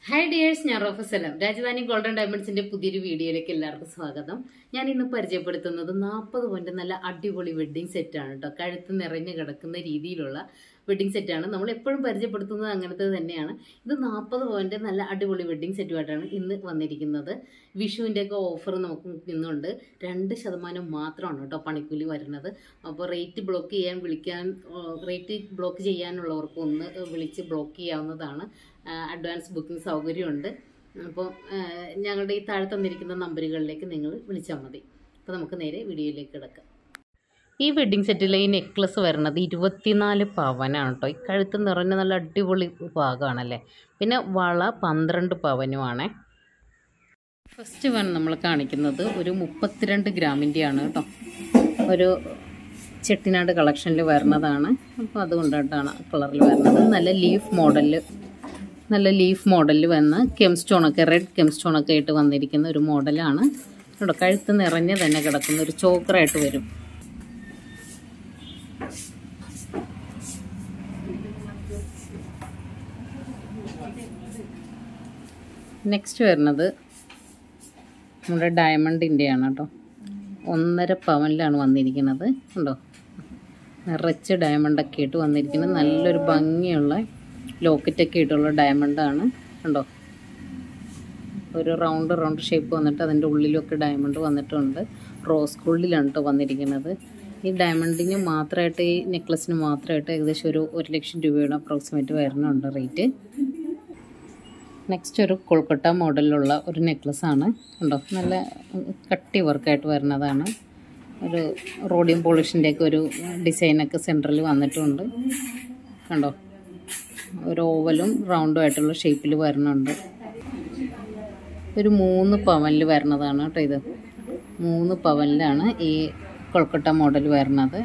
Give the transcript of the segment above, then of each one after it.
hi dears ഞാൻ റോഫ സലാം Rajdhani golden ഡയമണ്ട്സിന്റെ പുതിയൊരു വീഡിയോയിലേക്ക് എല്ലാവർക്കും സ്വാഗതം ഞാൻ ഇന്ന് പരിചയപ്പെടുത്തുന്നത് നാൽപ്പത് പോയിന്റ് നല്ല അടിപൊളി വെഡ്ഡിംഗ് സെറ്റാണ് കേട്ടോ കഴുത്ത് നിറഞ്ഞു കിടക്കുന്ന രീതിയിലുള്ള വെഡ്ഡിംഗ് സെറ്റാണ് നമ്മൾ എപ്പോഴും പരിചയപ്പെടുത്തുന്നത് അങ്ങനത്തെ തന്നെയാണ് ഇത് നാൽപ്പത് പോയിന്റ് നല്ല അടിപൊളി വെഡ്ഡിംഗ് സെറ്റുമായിട്ടാണ് ഇന്ന് വന്നിരിക്കുന്നത് വിഷുവിൻ്റെ ഒക്കെ ഓഫർ നമുക്ക് ഇന്നുണ്ട് രണ്ട് ശതമാനം മാത്രമാണ് കേട്ടോ പണിക്കൂലി വരുന്നത് അപ്പോൾ റേറ്റ് ബ്ലോക്ക് ചെയ്യാൻ വിളിക്കാൻ റേറ്റ് ബ്ലോക്ക് ചെയ്യാനുള്ളവർക്ക് ഒന്ന് വിളിച്ച് ബ്ലോക്ക് ചെയ്യാവുന്നതാണ് അഡ്വാൻസ് ബുക്കിംഗ് സൗകര്യമുണ്ട് അപ്പോൾ ഞങ്ങളുടെ ഈ താഴെ തന്നിരിക്കുന്ന നമ്പറുകളിലേക്ക് നിങ്ങൾ വിളിച്ചാൽ മതി അപ്പോൾ നമുക്ക് നേരെ വീഡിയോയിലേക്ക് കിടക്കാം ഈ വെഡ്ഡിംഗ് സെറ്റിലെ ഈ നെക്ലസ് വരുന്നത് ഇരുപത്തിനാല് പവനാണ് കേട്ടോ ഈ കഴുത്ത് നിറഞ്ഞ നല്ല അടിപൊളി ഭാഗമാണല്ലേ പിന്നെ വള പന്ത്രണ്ട് പവനുമാണേ ഫസ്റ്റ് വൺ നമ്മൾ കാണിക്കുന്നത് ഒരു മുപ്പത്തിരണ്ട് ഗ്രാമിൻ്റെയാണ് കേട്ടോ ഒരു ചെട്ടിനാട് കളക്ഷനിൽ വരുന്നതാണ് അപ്പോൾ അതുകൊണ്ടായിട്ടാണ് കളറിൽ വരുന്നത് നല്ല ലീഫ് മോഡലിൽ നല്ല ലീഫ് മോഡലിൽ വന്ന് കെം സ്റ്റോണൊക്കെ റെഡ് കെം സ്റ്റോണൊക്കെ ആയിട്ട് വന്നിരിക്കുന്ന ഒരു മോഡലാണ് കേട്ടോ കഴുത്ത് നിറഞ്ഞ് തന്നെ കിടക്കുന്ന ഒരു ചോക്കറായിട്ട് വരും നെക്സ്റ്റ് വരുന്നത് നമ്മുടെ ഡയമണ്ടിൻ്റെയാണ് കേട്ടോ ഒന്നര പവനിലാണ് വന്നിരിക്കുന്നത് കണ്ടോ നിറച്ച് ഡയമണ്ടൊക്കെ ഇട്ട് വന്നിരിക്കുന്നത് നല്ലൊരു ഭംഗിയുള്ള ലോക്കറ്റൊക്കെ ഇട്ടുള്ള ഡയമണ്ടാണ് കണ്ടോ ഒരു റൗണ്ട് റൗണ്ട് ഷേപ്പ് വന്നിട്ട് അതിൻ്റെ ഉള്ളിലൊക്കെ ഡയമണ്ട് വന്നിട്ടുണ്ട് റോസ് ഗോൾഡിലാണ് കേട്ടോ വന്നിരിക്കുന്നത് ഈ ഡയമണ്ടിന് മാത്രമായിട്ട് ഈ നെക്ലസിന് മാത്രമായിട്ട് ഏകദേശം ഒരു ഒരു ലക്ഷം രൂപയുടെ അപ്രോക്സിമേറ്റ് വരുന്നുണ്ട് റേറ്റ് നെക്സ്റ്റ് ഒരു കൊൽക്കട്ട മോഡലിലുള്ള ഒരു നെക്ലസ് ആണ് കണ്ടോ നല്ല കട്ടി വർക്കായിട്ട് വരുന്നതാണ് ഒരു റോഡിയം പോളിഷിൻ്റെയൊക്കെ ഒരു ഡിസൈനൊക്കെ സെൻറ്ററിൽ വന്നിട്ടുണ്ട് കണ്ടോ ഒരു ഓവലും റൗണ്ടും ആയിട്ടുള്ള ഷേപ്പിൽ വരുന്നുണ്ട് ഒരു മൂന്ന് പവനിൽ വരുന്നതാണ് കേട്ടോ ഇത് മൂന്ന് പവനിലാണ് ഈ കൊൽക്കട്ട മോഡൽ വരുന്നത്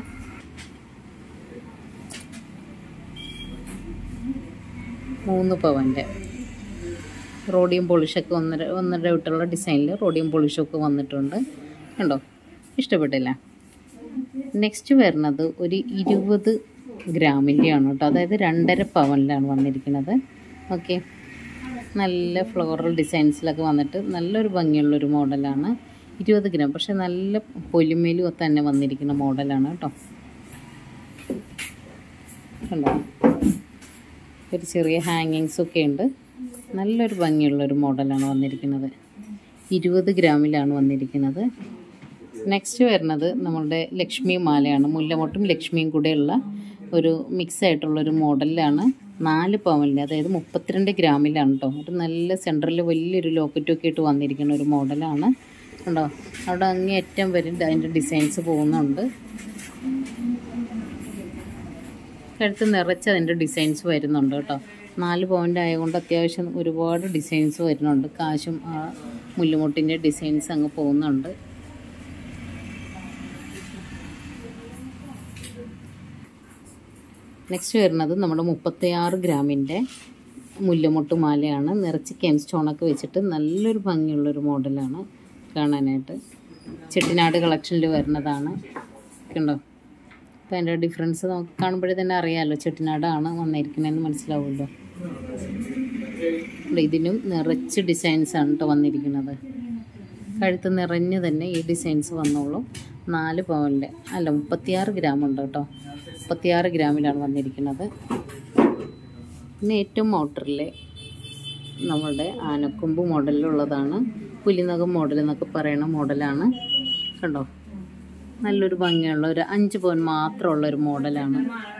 മൂന്ന് പവൻ്റെ റോഡിയം പോളിഷൊക്കെ ഒന്നര ഒന്നര വിട്ടുള്ള ഡിസൈനിൽ റോഡിയം പോളിഷൊക്കെ വന്നിട്ടുണ്ട് കണ്ടോ ഇഷ്ടപ്പെട്ടില്ല നെക്സ്റ്റ് വരുന്നത് ഒരു ഇരുപത് ഗ്രാമിൻ്റെയാണ് കേട്ടോ അതായത് രണ്ടര പവനിലാണ് വന്നിരിക്കുന്നത് ഓക്കെ നല്ല ഫ്ലോറൽ ഡിസൈൻസിലൊക്കെ വന്നിട്ട് നല്ലൊരു ഭംഗിയുള്ളൊരു മോഡലാണ് ഇരുപത് ഗ്രാം പക്ഷെ നല്ല പൊലിമേലും തന്നെ വന്നിരിക്കുന്ന മോഡലാണ് കേട്ടോ കണ്ടോ ഒരു ചെറിയ ഹാങ്ങിങ്സൊക്കെ ഉണ്ട് നല്ലൊരു ഭംഗിയുള്ളൊരു മോഡലാണ് വന്നിരിക്കുന്നത് ഇരുപത് ഗ്രാമിലാണ് വന്നിരിക്കുന്നത് നെക്സ്റ്റ് വരുന്നത് നമ്മളുടെ ലക്ഷ്മി മാലയാണ് മുല്ലമൊട്ടും ലക്ഷ്മിയും കൂടെയുള്ള ഒരു മിക്സ് ആയിട്ടുള്ളൊരു മോഡലിലാണ് നാല് പവനിൽ അതായത് മുപ്പത്തിരണ്ട് ഗ്രാമിലാണ് കേട്ടോ ഒരു നല്ല സെൻറ്ററിൽ വലിയൊരു ലോക്കറ്റൊക്കെ ഇട്ട് വന്നിരിക്കുന്ന ഒരു മോഡലാണ് കണ്ടോ അവിടെ അങ്ങേയറ്റം വരെ അതിൻ്റെ ഡിസൈൻസ് പോകുന്നുണ്ട് കഴുത്ത് നിറച്ച് അതിൻ്റെ ഡിസൈൻസ് വരുന്നുണ്ട് കേട്ടോ നാല് പോയിൻ്റ് ആയതുകൊണ്ട് അത്യാവശ്യം ഒരുപാട് ഡിസൈൻസ് വരുന്നുണ്ട് കാശും ആ മുല്ലുമുട്ടിൻ്റെ ഡിസൈൻസ് അങ്ങ് പോകുന്നുണ്ട് നെക്സ്റ്റ് വരുന്നത് നമ്മുടെ മുപ്പത്തിയാറ് ഗ്രാമിൻ്റെ മുല്ലമുട്ട് മാലയാണ് നിറച്ച് കെം സ്റ്റോണൊക്കെ വെച്ചിട്ട് നല്ലൊരു ഭംഗിയുള്ളൊരു മോഡലാണ് കാണാനായിട്ട് ചെട്ടിനാട് കളക്ഷനിൽ വരുന്നതാണ് കണ്ടോ അപ്പോൾ അതിൻ്റെ ഡിഫറൻസ് നമുക്ക് കാണുമ്പോഴേ തന്നെ അറിയാമല്ലോ ചെട്ടിനാടാണ് വന്നിരിക്കുന്നതെന്ന് മനസ്സിലാവുമല്ലോ ഇതിനും നിറച്ച് ഡിസൈൻസാണ് കേട്ടോ വന്നിരിക്കുന്നത് കഴുത്ത് നിറഞ്ഞ് തന്നെ ഈ ഡിസൈൻസ് വന്നോളൂ നാല് പവനിൽ അല്ല മുപ്പത്തിയാറ് ഗ്രാം ഉണ്ട് കേട്ടോ മുപ്പത്തിയാറ് ഗ്രാമിലാണ് വന്നിരിക്കുന്നത് പിന്നെ ഏറ്റവും മോട്ടറിലെ നമ്മളുടെ ആനക്കൊമ്പ് മോഡലിലുള്ളതാണ് പുലിനകം മോഡൽ എന്നൊക്കെ പറയുന്ന മോഡലാണ് കണ്ടോ നല്ലൊരു ഭംഗിയുള്ള ഒരു അഞ്ച് പവൻ മാത്രമുള്ള ഒരു മോഡലാണ്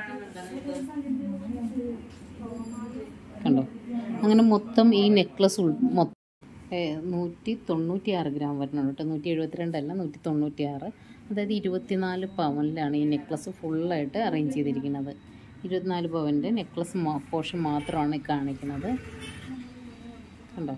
കണ്ടോ അങ്ങനെ മൊത്തം ഈ നെക്ലസ് മൊത്തം നൂറ്റി തൊണ്ണൂറ്റി ആറ് ഗ്രാം വരുന്നുണ്ട് കേട്ടോ നൂറ്റി എഴുപത്തിരണ്ടല്ല നൂറ്റി തൊണ്ണൂറ്റി ആറ് അതായത് ഇരുപത്തിനാല് പവനിലാണ് ഈ നെക്ലസ് ഫുള്ളായിട്ട് അറേഞ്ച് ചെയ്തിരിക്കുന്നത് ഇരുപത്തിനാല് പവൻ്റെ നെക്ലസ് പോർഷൻ മാത്രമാണ് ഈ കാണിക്കുന്നത് കണ്ടോ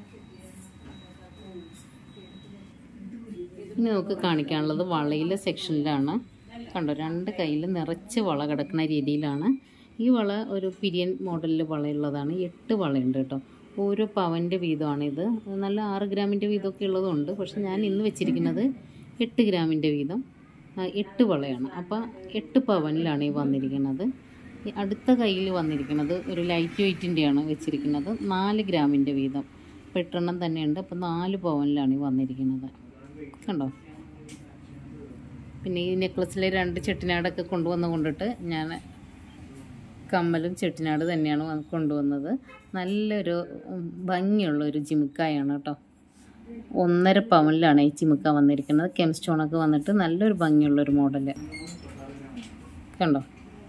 ഇനി നമുക്ക് കാണിക്കാനുള്ളത് വളയിലെ സെക്ഷനിലാണ് കണ്ടോ രണ്ട് കയ്യിൽ നിറച്ച് വള കിടക്കുന്ന രീതിയിലാണ് ഈ വള ഒരു പിരിയൻ മോഡലിൽ വളയുള്ളതാണ് എട്ട് വളയുണ്ട് കേട്ടോ ഓരോ പവൻ്റെ വീതമാണിത് നല്ല ആറ് ഗ്രാമിൻ്റെ വീതമൊക്കെ ഉള്ളതുണ്ട് പക്ഷെ ഞാൻ ഇന്ന് വെച്ചിരിക്കുന്നത് എട്ട് ഗ്രാമിൻ്റെ വീതം എട്ട് വളയാണ് അപ്പോൾ എട്ട് പവനിലാണ് ഈ വന്നിരിക്കുന്നത് ഈ അടുത്ത കയ്യിൽ വന്നിരിക്കുന്നത് ഒരു ലൈറ്റ് വെയ്റ്റിൻ്റെയാണ് വെച്ചിരിക്കുന്നത് നാല് ഗ്രാമിൻ്റെ വീതം അപ്പോൾ എട്ടെണ്ണം തന്നെയുണ്ട് അപ്പോൾ നാല് പവനിലാണ് ഈ വന്നിരിക്കുന്നത് കണ്ടോ പിന്നെ ഈ നെക്ലസിലെ രണ്ട് ചെട്ടിനാടൊക്കെ കൊണ്ടുവന്ന് കൊണ്ടിട്ട് ഞാൻ കമ്മലും ചെട്ടിനാട് തന്നെയാണ് വന്ന് കൊണ്ടുവന്നത് നല്ലൊരു ഉം, ഭംഗിയുള്ള ഒരു ജിമിക്കായാണ് കേട്ടോ ഒന്നര പവനിലാണ് ഈ ചിമിക്ക വന്നിരിക്കുന്നത് കെം സ്റ്റോണൊക്കെ വന്നിട്ട് നല്ലൊരു ഭംഗിയുള്ള ഒരു മോഡല് കണ്ടോ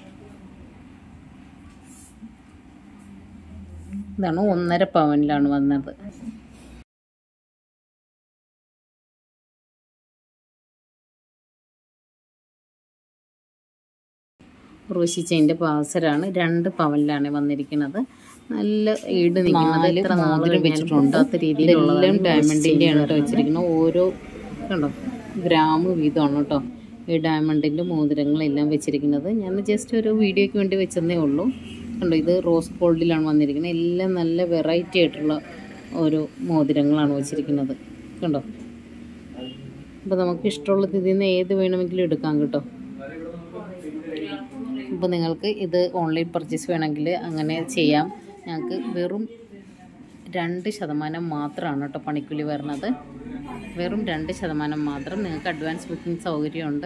ഇതാണ് ഒന്നര പവനിലാണ് വന്നത് റോഷി ചെയിൻ്റെ പാസരാണ് രണ്ട് പവനിലാണ് വന്നിരിക്കുന്നത് നല്ല ഈട് നിൽക്കുന്നത് എത്ര മോതിരം വെച്ചിട്ടുണ്ട് ഇതെല്ലാം ഡയമണ്ടിൻ്റെ ആണ് കേട്ടോ വെച്ചിരിക്കുന്നത് ഓരോ കണ്ടോ ഗ്രാം വീതമാണ് കേട്ടോ ഈ ഡയമണ്ടിൻ്റെ മോതിരങ്ങളെല്ലാം വെച്ചിരിക്കുന്നത് ഞാൻ ജസ്റ്റ് ഒരു വീഡിയോയ്ക്ക് വേണ്ടി വെച്ചതേ ഉള്ളൂ കണ്ടോ ഇത് റോസ് ഗോൾഡിലാണ് വന്നിരിക്കുന്നത് എല്ലാം നല്ല വെറൈറ്റി ആയിട്ടുള്ള ഓരോ മോതിരങ്ങളാണ് വെച്ചിരിക്കുന്നത് കണ്ടോ അപ്പോൾ നമുക്ക് ഇഷ്ടമുള്ളത് ഇതിൽ നിന്ന് ഏത് വേണമെങ്കിലും എടുക്കാം കേട്ടോ അപ്പോൾ നിങ്ങൾക്ക് ഇത് ഓൺലൈൻ പർച്ചേസ് വേണമെങ്കിൽ അങ്ങനെ ചെയ്യാം ഞങ്ങൾക്ക് വെറും രണ്ട് ശതമാനം മാത്രമാണ് കേട്ടോ പണിക്കൂലി വരുന്നത് വെറും രണ്ട് ശതമാനം മാത്രം നിങ്ങൾക്ക് അഡ്വാൻസ് ബുക്കിംഗ് സൗകര്യമുണ്ട്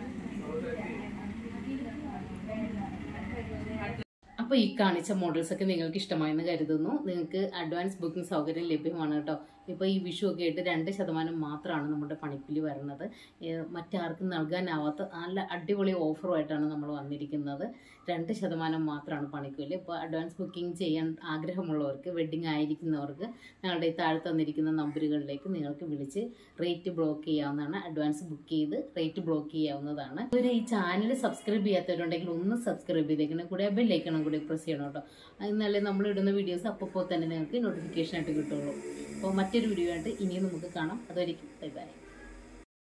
അപ്പോൾ ഈ കാണിച്ച മോഡൽസ് ഒക്കെ നിങ്ങൾക്ക് ഇഷ്ടമായെന്ന് കരുതുന്നു നിങ്ങൾക്ക് അഡ്വാൻസ് ബുക്കിംഗ് സൗകര്യം ലഭ്യമാണ് കേട്ടോ ഇപ്പോൾ ഈ വിഷു ഒക്കെ ആയിട്ട് രണ്ട് ശതമാനം മാത്രമാണ് നമ്മുടെ പണിക്കൂലി വരുന്നത് ഏഹ് മറ്റാർക്കും നൽകാനാവാത്ത നല്ല അടിപൊളി ഓഫറുമായിട്ടാണ് നമ്മൾ വന്നിരിക്കുന്നത് രണ്ട് ശതമാനം മാത്രമാണ് പണിക്കൂലി ഇപ്പോൾ അഡ്വാൻസ് ബുക്കിംഗ് ചെയ്യാൻ ആഗ്രഹമുള്ളവർക്ക് വെഡ്ഡിങ് ആയിരിക്കുന്നവർക്ക് ഞങ്ങളുടെ ഈ താഴെ തന്നിരിക്കുന്ന നമ്പറുകളിലേക്ക് നിങ്ങൾക്ക് വിളിച്ച് റേറ്റ് ബ്ലോക്ക് ചെയ്യാവുന്നതാണ് അഡ്വാൻസ് ബുക്ക് ചെയ്ത് റേറ്റ് ബ്ലോക്ക് ചെയ്യാവുന്നതാണ് ഇതുവരെ ഈ ചാനൽ സബ്സ്ക്രൈബ് ചെയ്യാത്തവരുണ്ടെങ്കിൽ ഒന്ന് സബ്സ്ക്രൈബ് ചെയ്തേക്കണം കൂടെ ബെല്ലൈക്കണം കൂടി പ്രസ് ചെയ്യണം കേട്ടോ എന്നാലേ നമ്മൾ ഇടുന്ന വീഡിയോസ് അപ്പോൾ തന്നെ നിങ്ങൾക്ക് നോട്ടിഫിക്കേഷൻ ആയിട്ട് കിട്ടുള്ളൂ അപ്പോൾ മറ്റൊരു വീഡിയോ ആയിട്ട് ഇനിയും നമുക്ക് കാണാം അതുവരെയും ബൈ ബൈ